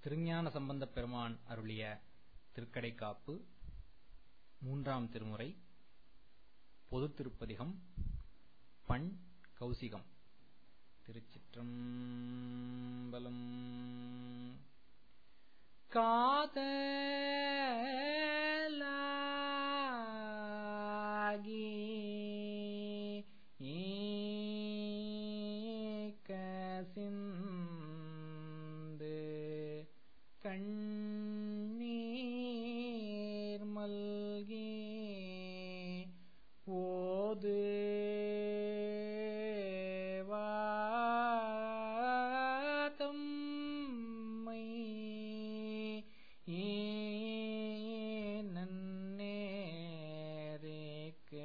திருஞான சம்பந்தப் பெருமான் அருளிய திருக்கடைக்காப்பு மூன்றாம் திருமுறை பொதுத் திருப்பதிகம் பண் கௌசிகம் திருச்சிற்றம்பலம் காதலாகி கசிந்து கண்ணீர் மல்கி ஓது வாதம்மை நன்னேரேக்கு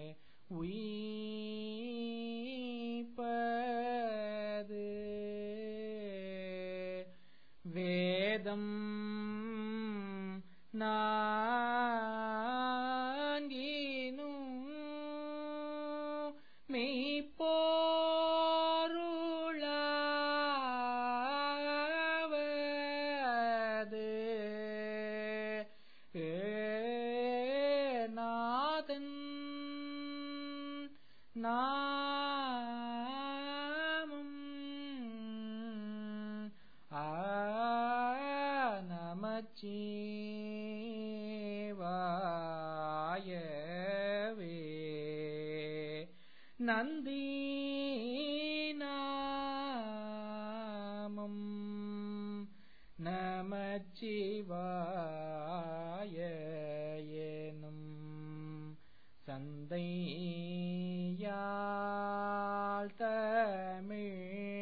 உயிப்பது வேதம் நான்கினும் மெய்ப்பொருளாவது நாதன் நாமம் ஆ நமச்சிவாயவே நந்தி நாமம் நமச்சிவாய எனும் சந்தையாள் தமிழ்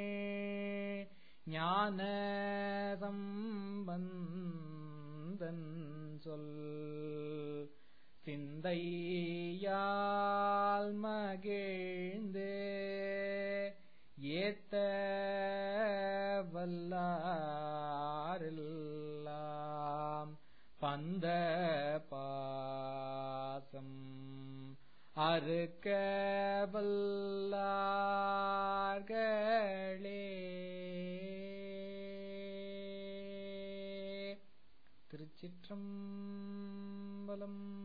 ஞான சம்பந்தன் சொல் சிந்தையால் மகிழ்ந்து ஏத்த வல்லாரெல்லாம் பந்த பாசம் அறுக்க வல்லார்களே திருச்சிற்றம்பலம்